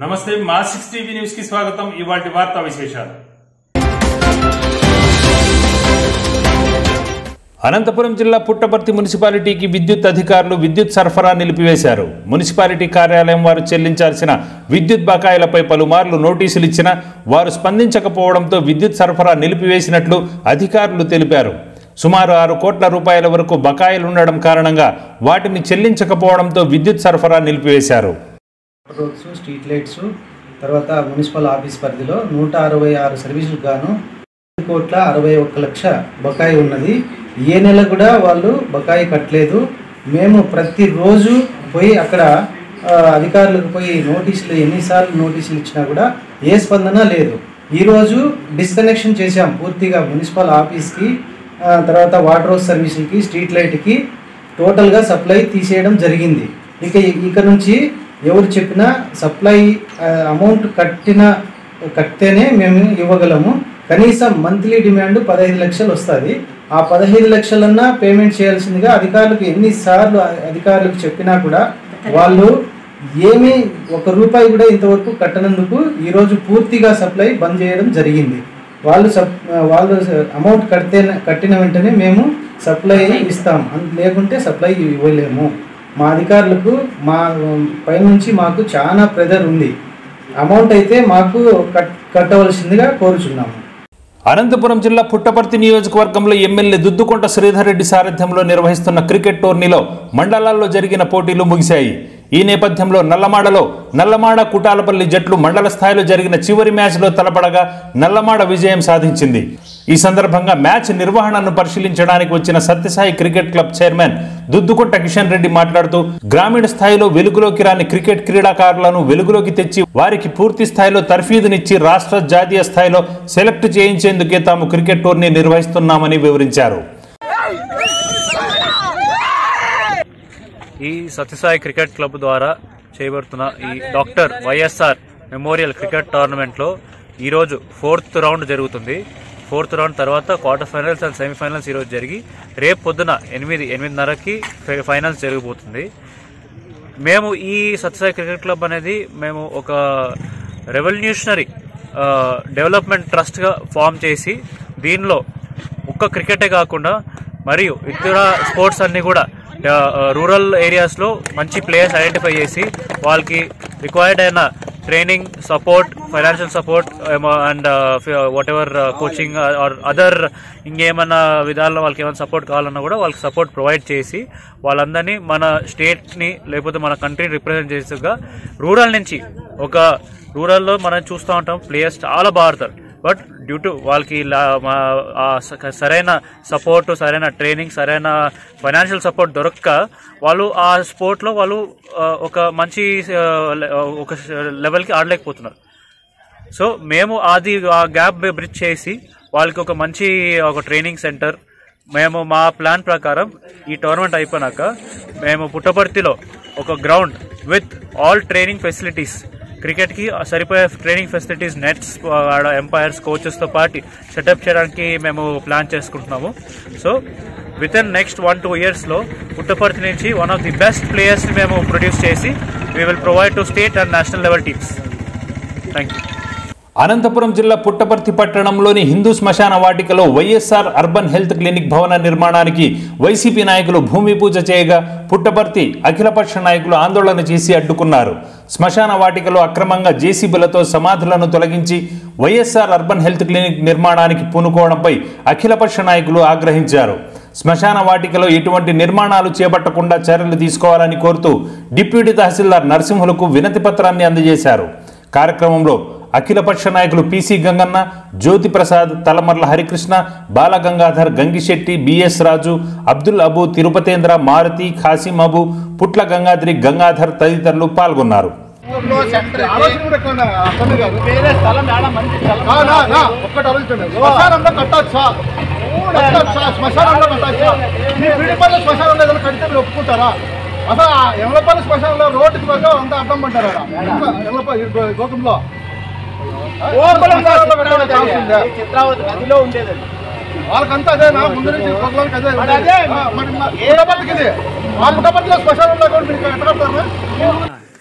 నమస్తే మా six TV news కి స్వాగతం ఇవాటి వార్తా విశేషాలు అనంతపురం జిల్లా పుట్టపర్తి మున్సిపాలిటీకి విద్యుత్ అధికారులు విద్యుత్ సరఫరా నిలిపివేశారు మున్సిపాలిటీ కార్యాలయం వారు చెల్లించాల్సిన విద్యుత్ బకాయిలపై పలుమార్లు నోటీసులు ఇచ్చినా వారు స్పందించకపోవడంతో విద్యుత్ సరఫరా నిలిపివేసినట్లు అధికారులు తెలిపారు సుమారు ఆరు కోట్ల రూపాయల వరకు బకాయిలుండడం కారణంగా వాటిని చెల్లించకపోవడంతో విద్యుత్ సరఫరా నిలిపివేశారు రోడ్స్ స్ట్రీట్ లైట్స్ తర్వాత మున్సిపల్ ఆఫీస్ పరిధిలో నూట అరవై ఆరు సర్వీసులకు గాను ఐదు కోట్ల అరవై ఒక్క లక్ష బకాయి ఉన్నది ఏ నెల కూడా వాళ్ళు బకాయి కట్టలేదు మేము ప్రతిరోజు పోయి అక్కడ ఆ, అధికారులకు పోయి నోటీసులు ఎన్నిసార్లు నోటీసులు ఇచ్చినా కూడా ఏ స్పందన లేదు ఈరోజు డిస్కనెక్షన్ చేశాం పూర్తిగా మున్సిపల్ ఆఫీస్కి ఆ, తర్వాత వాటర్ హౌస్ సర్వీసులకి స్ట్రీట్ లైట్కి టోటల్గా సప్లై తీసేయడం జరిగింది ఇక ఇక నుంచి ఎవరు చెప్పినా సప్లై అమౌంట్ కట్టిన కడితేనే మేము ఇవ్వగలము కనీసం మంత్లీ డిమాండ్ పదహైదు లక్షలు వస్తుంది ఆ పదహైదు లక్షలన్నా పేమెంట్ చేయాల్సిందిగా అధికారులకు ఎన్నిసార్లు అ- అధికారులకు చెప్పినా కూడా వాళ్ళు ఏమీ ఒక రూపాయి కూడా ఇంతవరకు కట్టనందుకు ఈరోజు పూర్తిగా సప్లై బంద్ చేయడం జరిగింది వాళ్ళు సప్ వాళ్ళు అమౌంట్ కడితే కట్టిన వెంటనే మేము సప్లై ఇస్తాం అన్- లేకుంటే సప్లై ఇవ్వలేము మా అధికారులకు మా పైనుంచి మాకు చాలా ప్రెజర్ ఉంది అమౌంట్ అయితే మాకు కట్ కట్టవలసిందిగా కోరుచున్నాము అనంతపురం జిల్లా పుట్టపర్తి నియోజకవర్గంలో ఎమ్మెల్యే దుద్దుకొంట శ్రీధర్ రెడ్డి సారథ్యంలో నిర్వహిస్తున్న క్రికెట్ టోర్నీలో మండలాల్లో జరిగిన పోటీలు ముగిశాయి ఈ నేపథ్యంలో నల్లమాడలో నల్లమాడ కుటాలపల్లి జట్లు మండల స్థాయిలో జరిగిన చివరి మ్యాచ్లో తలపడగా నల్లమాడ విజయం సాధించింది ఈ సందర్భంగా మ్యాచ్ నిర్వహణను పరిశీలించడానికి వచ్చిన Sathya Sai cricket club chairman Duddukonda Kishan Reddy మాట్లాడుతూ గ్రామీణ స్థాయిలో వెలుగులోకి రాని క్రికెట్ క్రీడాకారులను వెలుగులోకి తెచ్చి వారికి పూర్తి స్థాయిలో తర్ఫీదునిచ్చి రాష్ట్ర జాతీయ స్థాయిలో సెలెక్ట్ చేయించేందుకే తాము క్రికెట్ టోర్నీ నిర్వహిస్తున్నామని వివరించారు ఈ సత్యసాయి క్రికెట్ క్లబ్ ద్వారా చేయబడుతున్న ఈ డాక్టర్ వైఎస్ఆర్ మెమోరియల్ క్రికెట్ టోర్నమెంట్లో ఈరోజు ఫోర్త్ రౌండ్ జరుగుతుంది ఫోర్త్ రౌండ్ తర్వాత క్వార్టర్ ఫైనల్స్ అండ్ సెమీఫైనల్స్ ఈరోజు జరిగి రేపు పొద్దున ఎనిమిది ఎనిమిదిన్నరకి ఫై- ఫైనల్స్ జరగబోతుంది మేము ఈ సత్యసాయి క్రికెట్ క్లబ్ అనేది మేము ఒక రెవల్యూషనరీ డెవలప్మెంట్ ట్రస్ట్గా ఫామ్ చేసి దీనిలో ఒక్క క్రికెటే కాకుండా మరియు ఇతర స్పోర్ట్స్ అన్ని కూడా రూరల్ ఏరియాస్లో మంచి ప్లేయర్స్ ఐడెంటిఫై చేసి వాళ్ళకి రిక్వైర్డ్ అయిన training support financial support and whatever coaching or other ఇంకేమన్నా విధాల్లో వాళ్ళకి ఏమైనా సపోర్ట్ కావాలన్నా కూడా వాళ్ళకి సపోర్ట్ ప్రొవైడ్ చేసి వాళ్ళందరినీ మన స్టేట్ని లేకపోతే మన కంట్రీని రిప్రజెంట్ చేసేగా రూరల్ నుంచి ఒక రూరల్లో మనం చూస్తూ ఉంటాం ప్లేయర్స్ చాలా బాగా ఆడతారు బట్ డ్యూ టు వాళ్ళకి లా- మా- ఆ స- సరైన సపోర్ట్ సరైన ట్రైనింగ్ సరైన ఫైనాన్షియల్ సపోర్ట్ దొరక్క వాళ్ళు ఆ స్పోర్ట్లో వాళ్ళు ఆ, ఒక మంచి ఆ, లె- ఒక లెవెల్కి ఆడలేకపోతున్నారు సో మేము అది ఆ గ్యాప్ బ్రిడ్జ్ చేసి వాళ్ళకి ఒక మంచి ఒక ట్రైనింగ్ సెంటర్ మేము మా ప్లాన్ ప్రకారం ఈ టోర్నమెంట్ అయిపోయినాక మేము పుట్టపర్తిలో ఒక ground with all training facilities క్రికెట్కి సరిపోయే ట్రైనింగ్ ఫెసిలిటీస్ నెట్స్ ఆడ ఎంపైర్స్ కోచెస్తో పాటు సెటప్ చేయడానికి మేము ప్లాన్ చేసుకుంటున్నాము so within next one two ఇయర్స్లో పుట్టపర్తి నుంచి వన్ ఆఫ్ ది బెస్ట్ ప్లేయర్స్ని మేము ప్రొడ్యూస్ చేసి we will provide to state and national level teams thank you Anantapur జిల్లా పుట్టపర్తి పట్టణంలోని హిందూ శ్మశాన వాటికలో వైఎస్ఆర్ అర్బన్ హెల్త్ క్లినిక్ భవన నిర్మాణానికి వైసీపీ నాయకులు భూమి పూజ చేయగా పుట్టపర్తి అఖిలపక్ష నాయకులు ఆందోళన చేసి అడ్డుకున్నారు శ్మశాన వాటికలో అక్రమంగా జేసీబీలతో సమాధులను తొలగించి వైఎస్ఆర్ అర్బన్ హెల్త్ క్లినిక్ నిర్మాణానికి పూనుకోవడంపై అఖిలపక్ష నాయకులు ఆగ్రహించారు శ్మశాన వాటికలో ఎటువంటి నిర్మాణాలు చేపట్టకుండా చర్యలు తీసుకోవాలని కోరుతూ డిప్యూటీ తహసీల్దార్ నరసింహులకు వినతి పత్రాన్ని అందజేశారు కార్యక్రమంలో అఖిలపక్ష నాయకులు పిసి గంగన్న జ్యోతి ప్రసాద్ తలమర్ల హరికృష్ణ బాలగంగాధర్ గంగిశెట్టి బిఎస్ రాజు అబ్దుల్ అబు తిరుపతేంద్ర మారుతి ఖాసిం అబు పుట్ల గంగాద్రి గంగాధర్ తదితరులు పాల్గొన్నారు ఆలోచన కూడా ఎక్కువ ఉన్నాయి. అర్థమే కాదు. నా, నా, నా, ఒక్కటి ఆలోచించండి. శ్మశానంలో కట్టొచ్చా కట్టొచ్చా శ్మశానంలో కట్టొచ్చా మీ పిడిపల్లి శ్మశానంలో ఏదైనా కడితే మీరు ఒప్పుకుంటారా అసలు ఆ ఎమలపల్లి శ్మశానంలో రోడ్డుకి వెళ్ళి అంతా అడ్డం పడ్డారా ఎమలపల్లి గోకంలో శ్మశానంలో పెట్టాలని ఛాన్స్ ఉందా? చిత్రావతి నదిలో ఉండేది వాళ్ళకంతా అదేనా ముందు నుంచి గోకులానికి అదే ఉండేది. ఆ, మరి మా పుట్టపర్తికి ఇది ఆ పుట్టపర్తిలో శ్మశానంలో కూడా మీరు ఎక్కడ కడతారా?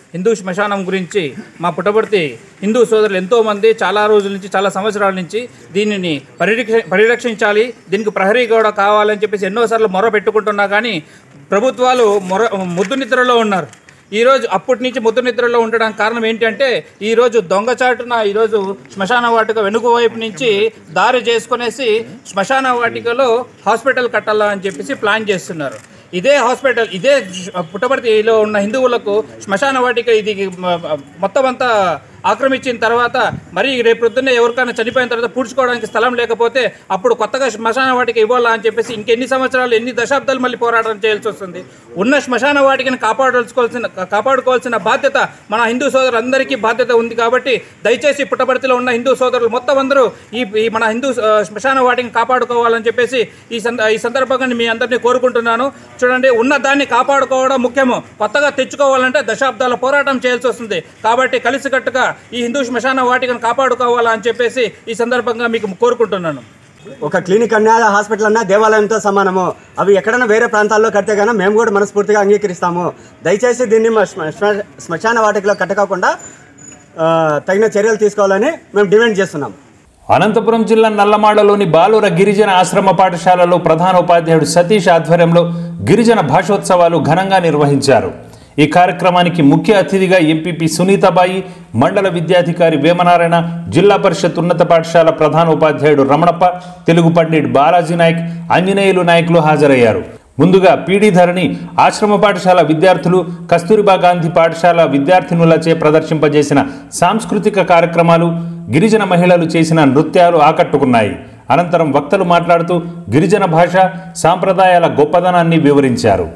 హిందూ శ్మశానం గురించి మా పుట్టపర్తి హిందూ సోదరులు ఎంతోమంది చాలా రోజుల నుంచి చాలా సంవత్సరాల నుంచి దీనిని పరిరక్ష పరిరక్షించాలి దీనికి ప్రహరీ కూడా కావాలని చెప్పేసి ఎన్నోసార్లు మొర పెట్టుకుంటున్నా కానీ ప్రభుత్వాలు మొర ముద్దు నిద్రలో ఉన్నారు ఈరోజు అప్పటి నుంచి ముద్దు నిద్రలో ఉండడానికి కారణం ఏంటంటే ఈరోజు దొంగచాటున ఈరోజు శ్మశాన వాటిక వెనుక వైపు నుంచి దారి చేసుకునేసి శ్మశాన వాటికలో హాస్పిటల్ కట్టాలా అని చెప్పేసి ప్లాన్ చేస్తున్నారు ఇదే హాస్పిటల్ ఇదే పుట్టపర్తిలో ఉన్న హిందువులకు శ్మశాన వాటిక ఇది మ- మొత్తం అంతా ఆక్రమించిన తర్వాత మరి రేపు పొద్దున్నే ఎవరికైనా చనిపోయిన తర్వాత పూడ్చుకోవడానికి స్థలం లేకపోతే అప్పుడు కొత్తగా శ్మశాన వాటిక ఇవ్వాలా అని చెప్పేసి ఇంకెన్ని సంవత్సరాలు ఎన్ని దశాబ్దాలు మళ్ళీ పోరాటం చేయాల్సి వస్తుంది ఉన్న శ్మశాన వాటికని కాపాడుకోవాల్సిన కాపాడుకోవాల్సిన బాధ్యత మన హిందూ సోదరులందరికీ బాధ్యత ఉంది కాబట్టి దయచేసి పుట్టపర్తిలో ఉన్న హిందూ సోదరులు మొత్తం అందరూ ఈ ఈ మన హిందూ ఆ, శ్మశాన వాటిని కాపాడుకోవాలని చెప్పేసి ఈ సంద ఈ సందర్భంగా మీ అందరినీ కోరుకుంటున్నాను చూడండి ఉన్న దాన్ని కాపాడుకోవడం ముఖ్యము కొత్తగా తెచ్చుకోవాలంటే దశాబ్దాల పోరాటం చేయాల్సి వస్తుంది కాబట్టి కలిసికట్టుగా ఈ హిందూ శ్మశాన వాటికను కాపాడుకోవాలా అని చెప్పేసి ఈ సందర్భంగా మీకు కోరుకుంటున్నాను ఒక క్లినిక్ అన్నా హాస్పిటల్ అన్నా దేవాలయంతో సమానము అవి ఎక్కడైనా వేరే ప్రాంతాల్లో కడితే కానీ మేము కూడా మనస్ఫూర్తిగా అంగీకరిస్తాము దయచేసి దీన్ని మా శ్మ- శ్మ- శ్మశాన వాటికలో కట్టకోకుండా ఆ, తగిన చర్యలు తీసుకోవాలని మేము డిమాండ్ చేస్తున్నాం అనంతపురం జిల్లా నల్లమాడలోని బాలుర గిరిజన ఆశ్రమ పాఠశాలలో ప్రధాన ఉపాధ్యాయుడు సతీష్ ఆధ్వర్యంలో గిరిజన భాషోత్సవాలు ఘనంగా నిర్వహించారు ఈ కార్యక్రమానికి ముఖ్య అతిథిగా ఎంపీపీ సునీతాబాయి మండల విద్యాధికారి వేమనారాయణ జిల్లా పరిషత్ ఉన్నత పాఠశాల ప్రధాన ఉపాధ్యాయుడు రమణప్ప తెలుగు పండిట్ బాలాజీ నాయక్ ఆంజనేయులు నాయకులు హాజరయ్యారు ముందుగా పీడీ ధరణి ఆశ్రమ పాఠశాల విద్యార్థులు కస్తూరిబా గాంధీ పాఠశాల విద్యార్థినులచే ప్రదర్శింపజేసిన సాంస్కృతిక కార్యక్రమాలు గిరిజన మహిళలు చేసిన నృత్యాలు ఆకట్టుకున్నాయి అనంతరం వక్తలు మాట్లాడుతూ గిరిజన భాష సాంప్రదాయాల గొప్పదనాన్ని వివరించారు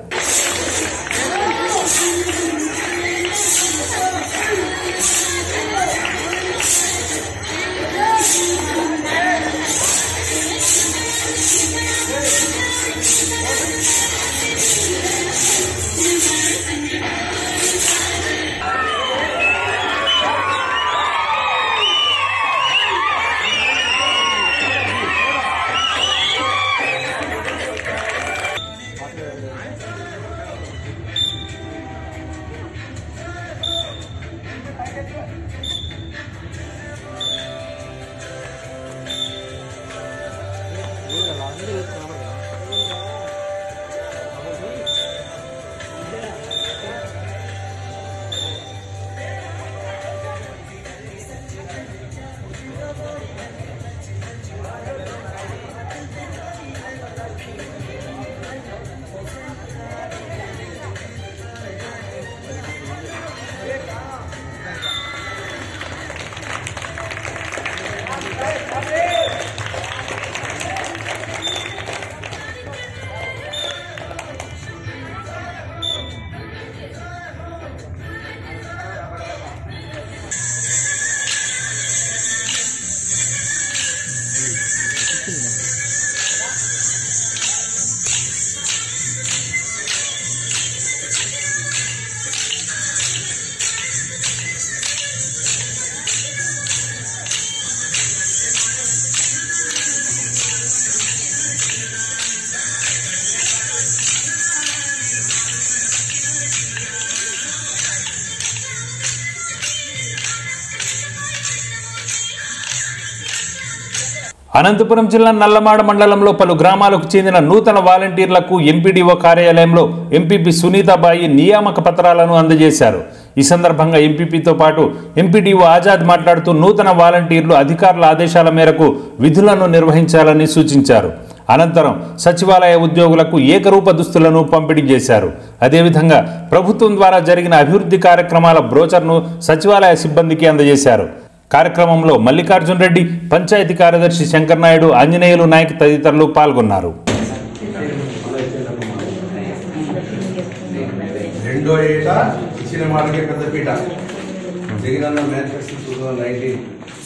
అనంతపురం జిల్లా నల్లమాడ మండలంలో పలు గ్రామాలకు చెందిన నూతన వాలంటీర్లకు ఎంపీడీఓ కార్యాలయంలో ఎంపీపీ సునీతాబాయి నియామక పత్రాలను అందజేశారు ఈ సందర్భంగా ఎంపీపీతో పాటు ఎంపీడీఓ ఆజాద్ మాట్లాడుతూ నూతన వాలంటీర్లు అధికారుల ఆదేశాల మేరకు విధులను నిర్వహించాలని సూచించారు అనంతరం సచివాలయ ఉద్యోగులకు ఏకరూప దుస్తులను పంపిణీ చేశారు అదేవిధంగా ప్రభుత్వం ద్వారా జరిగిన అభివృద్ధి కార్యక్రమాల బ్రోచర్ను సచివాలయ సిబ్బందికి అందజేశారు కార్యక్రమంలో మల్లికార్జున్ రెడ్డి పంచాయతీ కార్యదర్శి శంకర్ నాయుడు ఆంజనేయులు నాయక్ తదితరులు పాల్గొన్నారు రెండో ఏట ఇచ్చిన మాటకే పెద్దపీట Jagananna manifesto two thousand nineteen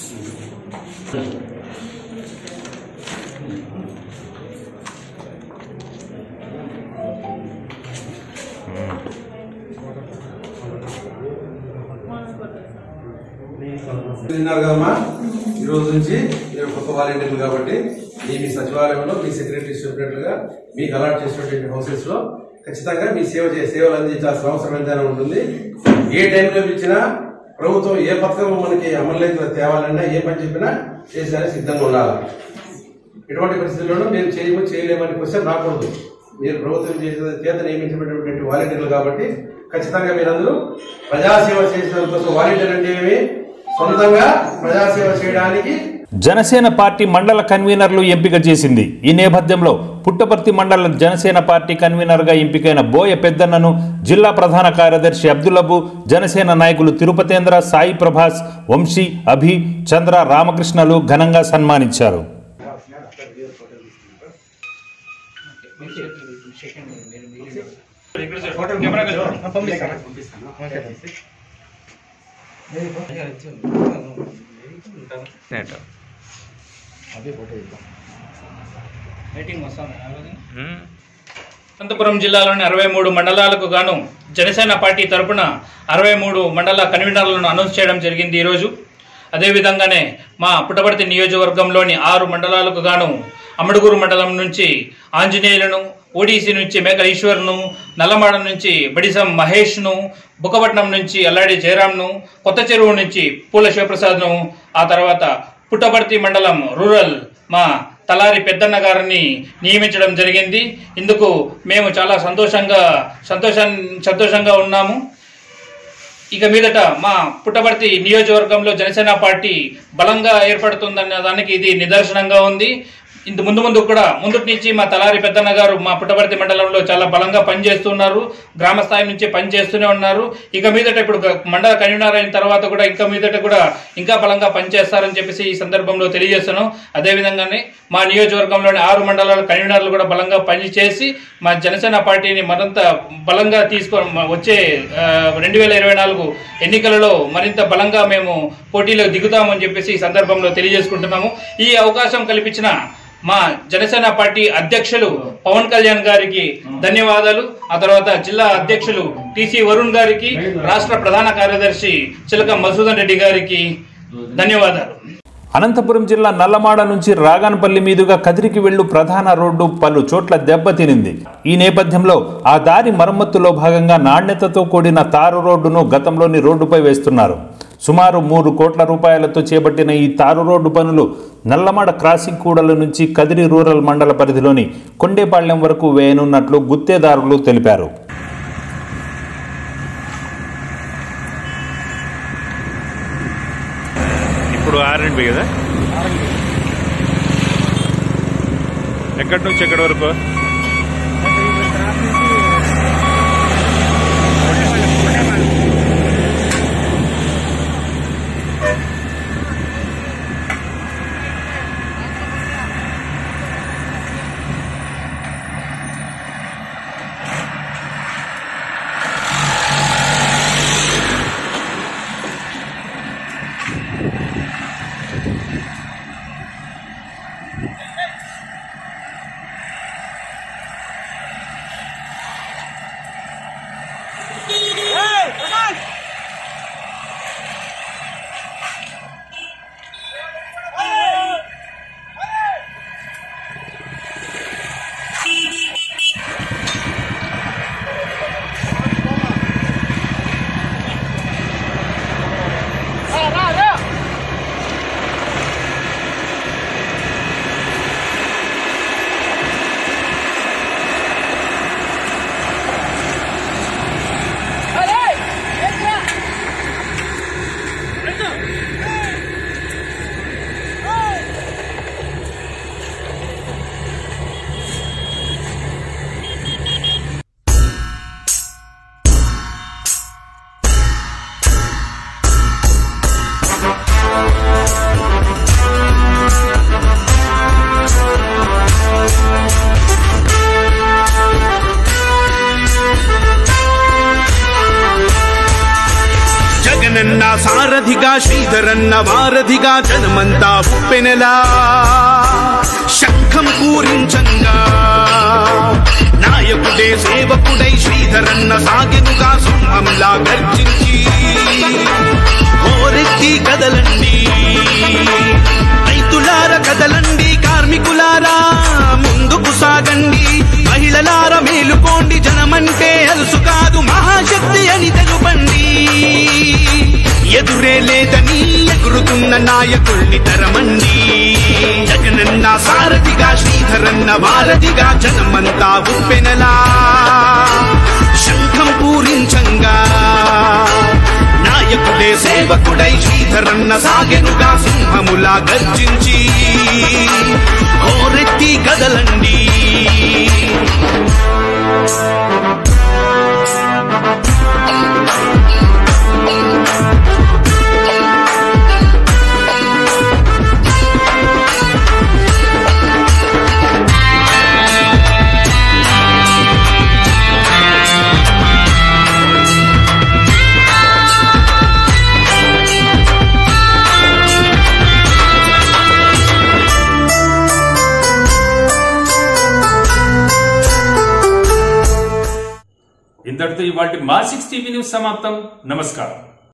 విన్నారు కదమ్మా ఈ రోజు నుంచి మీరు కొత్త వాలంటీర్లు కాబట్టి మీ మీ సచివాలయంలో మీ సెక్రటరీ చెప్పినట్లుగా మీకు అలాట్ చేసినటువంటి హౌసెస్ లో ఖచ్చితంగా మీ సేవ చే సేవలు అందించాల్సిన అవసరం ఎంతైనా ఉంటుంది ఏ టైంలో ఇచ్చినా ప్రభుత్వం ఏ పథకం మనకి అమలులోకి తేవాలన్నా ఏ పని చెప్పినా చేసేదానికి సిద్ధంగా ఉండాలి ఎటువంటి పరిస్థితుల్లోనూ నేను చేయము చేయలేమని క్వశ్చన్ రాకూడదు మీరు ప్రభుత్వం చేసిన చేత నియమించబడినటువంటి వాలంటీర్లు కాబట్టి ఖచ్చితంగా మీరందరూ ప్రజాసేవ చేసిన కోసం వాలంటీర్ అంటే ఏమి సొంతంగా ప్రజాసేవ చేయడానికి జనసేన పార్టీ మండల కన్వీనర్లు ఎంపిక చేసింది ఈ నేపథ్యంలో పుట్టపర్తి మండల జనసేన పార్టీ కన్వీనర్గా ఎంపికైన బోయ పెద్దన్నను జిల్లా ప్రధాన కార్యదర్శి అబ్దుల్లబు జనసేన నాయకులు తిరుపతేంద్ర సాయి ప్రభాస్ వంశీ అభి చంద్ర రామకృష్ణలు ఘనంగా సన్మానించారు అనంతపురం జిల్లాలోని అరవై మూడు మండలాలకు గాను జనసేన పార్టీ తరపున అరవై మూడు మండల కన్వీనర్లను అనౌన్స్ చేయడం జరిగింది ఈరోజు అదేవిధంగానే మా పుట్టపర్తి నియోజకవర్గంలోని ఆరు మండలాలకు గాను అమ్మడుగురు మండలం నుంచి ఆంజనేయులను ఓడిసి నుంచి మేకల ఈశ్వర్ను నల్లమాడ నుంచి బడిసం మహేష్ను బుక్కపట్నం నుంచి అల్లాడి జయరాంను కొత్త చెరువు నుంచి పూల శివప్రసాద్ను ఆ తర్వాత పుట్టపర్తి మండలం రూరల్ మా తలారి పెద్దన్న గారిని నియమించడం జరిగింది ఇందుకు మేము చాలా సంతోషంగా సంతోషం సంతోషంగా ఉన్నాము ఇక మీదట మా పుట్టపర్తి నియోజకవర్గంలో జనసేన పార్టీ బలంగా ఏర్పడుతుందన్న దానికి ఇది నిదర్శనంగా ఉంది ఇంత ముందు ముందు కూడా ముందుటి నుంచి మా తలారి పెద్దన్న గారు మా పుట్టపర్తి మండలంలో చాలా బలంగా పనిచేస్తున్నారు గ్రామ స్థాయి నుంచి పనిచేస్తూనే ఉన్నారు ఇక మీదట ఇప్పుడు గ- మండల కన్వీనర్ అయిన తర్వాత కూడా ఇంకా మీదట కూడా ఇంకా బలంగా పనిచేస్తారని చెప్పేసి ఈ సందర్భంలో తెలియజేస్తున్నాం అదేవిధంగానే మా నియోజకవర్గంలోని ఆరు మండలాల కన్వీనర్లు కూడా బలంగా పనిచేసి మా జనసేన పార్టీని మరింత బలంగా తీసుకో మ- వచ్చే రెండు వేల ఇరవై నాలుగు ఎన్నికలలో మరింత బలంగా మేము పోటీలో దిగుతామని చెప్పేసి ఈ సందర్భంలో తెలియజేసుకుంటున్నాము ఈ అవకాశం కల్పించిన మా జనసేన పార్టీ అధ్యక్షులు పవన్ కళ్యాణ్ గారికి ధన్యవాదాలు ఆ తర్వాత జిల్లా అధ్యక్షులు టిసి వరుణ్ గారికి రాష్ట్ర ప్రధాన కార్యదర్శి చిలక మధుసూదన్ రెడ్డి గారికి ధన్యవాదాలు అనంతపురం జిల్లా నల్లమాడ నుంచి రాగానపల్లి మీదుగా కదిరికి వెళ్ళు ప్రధాన రోడ్డు పలు చోట్ల దెబ్బతినింది ఈ నేపథ్యంలో ఆ దారి మరమ్మతులో భాగంగా నాణ్యతతో కూడిన తారు రోడ్డును గతంలోని రోడ్డుపై వేస్తున్నారు సుమారు మూడు కోట్ల రూపాయలతో చేపట్టిన ఈ తారు రోడ్డు పనులు నల్లమాడ క్రాసింగ్ కూడల నుంచి కదిరి రూరల్ మండల పరిధిలోని కొండేపాళ్లెం వరకు వేయనున్నట్లు గుత్తేదారులు తెలిపారు ఇప్పుడు ఆర్ఎండ్బి కదా ఎక్కడి నుంచి ఎక్కడి వరకు జగనన్న సారథిగా శ్రీధరన్న వారధిగా జనమంతా ఉప్పెనలా శంఖం పూరించంగా నాయకుడే సేవకుడై శ్రీధరన్న సాగెనుగా సింహంలా గర్జించి హోరెత్తి కదలండి రైతులార కదలండి కార్మికులారా ముందుకు సాగండి మహిళలార మేలుకోండి జనమంటే అలుసు కాదు మహాశక్తి అని తెలుపండి ఎదురే లేదని ఎగురుతున్న నాయకుల్ని తరమండి జగనన్న సారథిగా శ్రీధరన్న వారధిగా జనమంతా ఉప్పెనలా శంఖం పూరించంగా నాయకుడే సేవకుడై శ్రీధరన్న సాగెనుగా సింహములా గర్జించి హోరెత్తి కదలండి ఇంతటితో ఇవాటి మా సిక్స్ టీవీ న్యూస్ సమాప్తం నమస్కారం